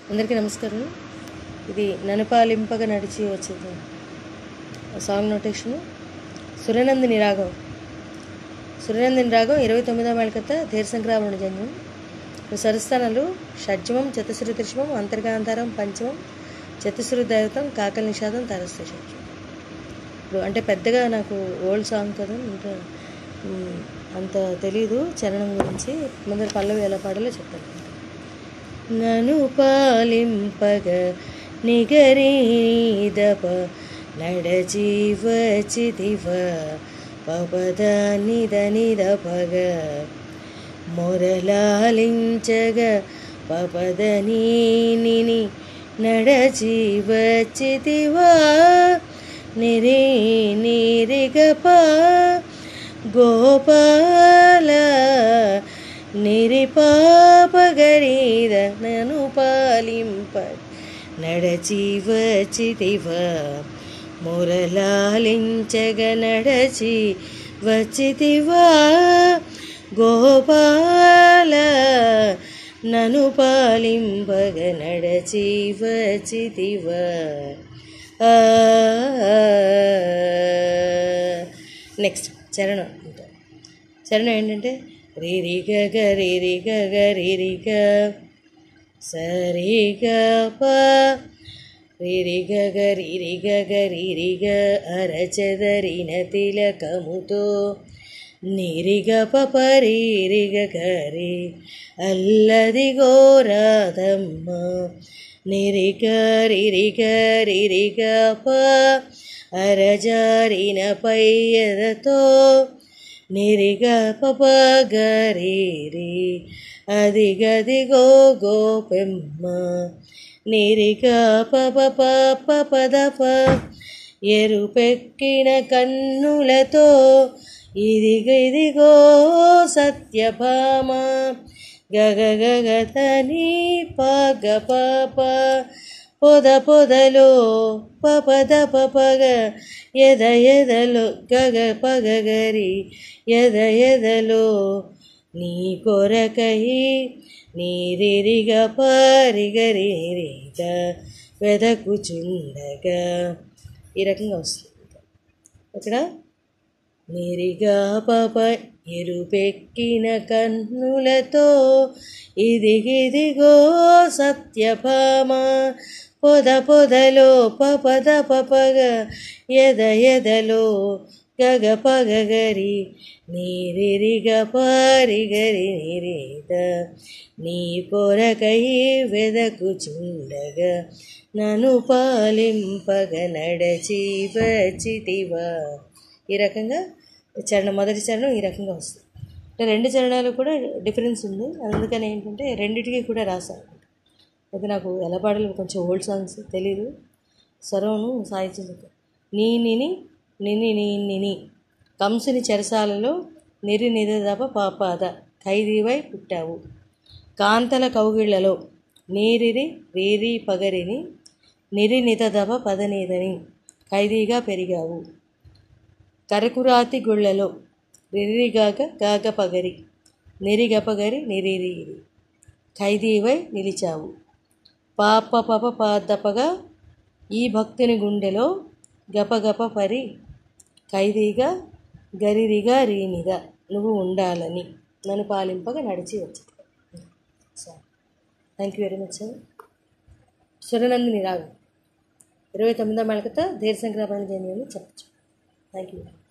అందరికీ నమస్కారం ఇది నన్ను పాలింపగా నడిచి వచ్చింది సాంగ్ నోటేషను సురనందిని రాగం సురనందిని రాగం ఇరవై తొమ్మిదవ మేళకత ధీర సంక్రామణ జన్యం సరస్థానాలు షడ్జమం చతుశ్రుతి త్రిశమం అంతర్గాంధారం పంచమం చతుశ్రుతి దైవతం కాకల నిషాదం తారస్థ షడ్జం ఇప్పుడు అంటే పెద్దగా నాకు ఓల్డ్ సాంగ్ కదా ఇంకా మ్, అంత తెలీదు చరణం గురించి ముందర పల్లవి ఎలా పాడాలో చెప్తాను నను పాలింపగ నిగరీదప నడజీవచిదివ పపద నిద నిద పగ మొరలాలించగ పపద నీని నడజీవచిదివా నిరి నిరిగప గోపాల నిరిపాపగరీద నను పాలింప నడచి వచ్చితివ మురలాలించగ నడచి వచ్చితివా గోపాల నను పాలింపగ నడచి వచ్చితివ నెక్స్ట్ చరణం అంటే చరణం ఏంటంటే రిరి గగ రిరి గగ రిరి గ సరి గ ప రిరి గగ రిరి గగ రిరి గ అరచదరిన తిలకముతో నిరిగ పపరిరి గరి అల్లది గోరాధమ్మ నిరిగ రిరిగ రిరిగ ప అరజారిన పయ్యదతో నిరిగ పపగరీరి అదిగదిగో గోపెమ్మ నిరిగ పప పపదప ఎరుపెక్కిన కన్నులతో ఇదిగిదిగో సత్యభామ గగ గగతని పగ పప పొద పొదలో పపద పపగ ఎద ఎదలో గగ పగగరి ఎద ఎదలో నీ కొరకై నీరిరిగ పరిగరిరిగ వెదకుచుండగా ఈ రకంగా వస్తుంది ఇక్కడ నిరిగా పప ఎరుపెక్కిన కన్నులతో ఇదిగిదిగో సత్యభామ పొద పొదలో పపద పపగ ఎద ఎదలో గగ పగగరి నీరిరిగ పారిగరి నిరీద నీ కొరకై వెదకుచుండగా నన్ను పాలింపగ నడచి వచ్చితివా ఈ రకంగా చరణం మొదటి చరణం ఈ రకంగా వస్తుంది అంటే రెండు చరణాలు కూడా డిఫరెన్స్ ఉంది అందుకని ఏంటంటే రెండిటికి కూడా రాశాను అయితే నాకు ఎలా పాడాలో కొంచెం ఓల్డ్ సాంగ్స్ తెలీదు స్వరంను సాహిత్యం నీ నిని నిని నీ నిని కంసుని చెరసాలలో నిరి నిదదప పాపాద ఖైదీవై పుట్టావు కాంతల కౌగిళ్లలో నీరిరి రీరి పగరిని నిరి నితదప పదనీదని ఖైదీగా పెరిగావు కరకురాతి గుళ్ళలో రిరిగాక గాగ పగరి నిరిగపగరి నిరిరిరి ఖైదీవై నిలిచావు పాప పప పాదపగా ఈ భక్తుని గుండెలో గపగప పరి ఖైదీగా గరిరిగా రీనిగా నువ్వు ఉండాలని నన్ను పాలింపగా నడిచి వచ్చి thank you very much sir Suranandini రాగం ఇరవై తొమ్మిదో మెళకత ధీర సంక్రామణ జయంతి అని చెప్పచ్చు థ్యాంక్ యూ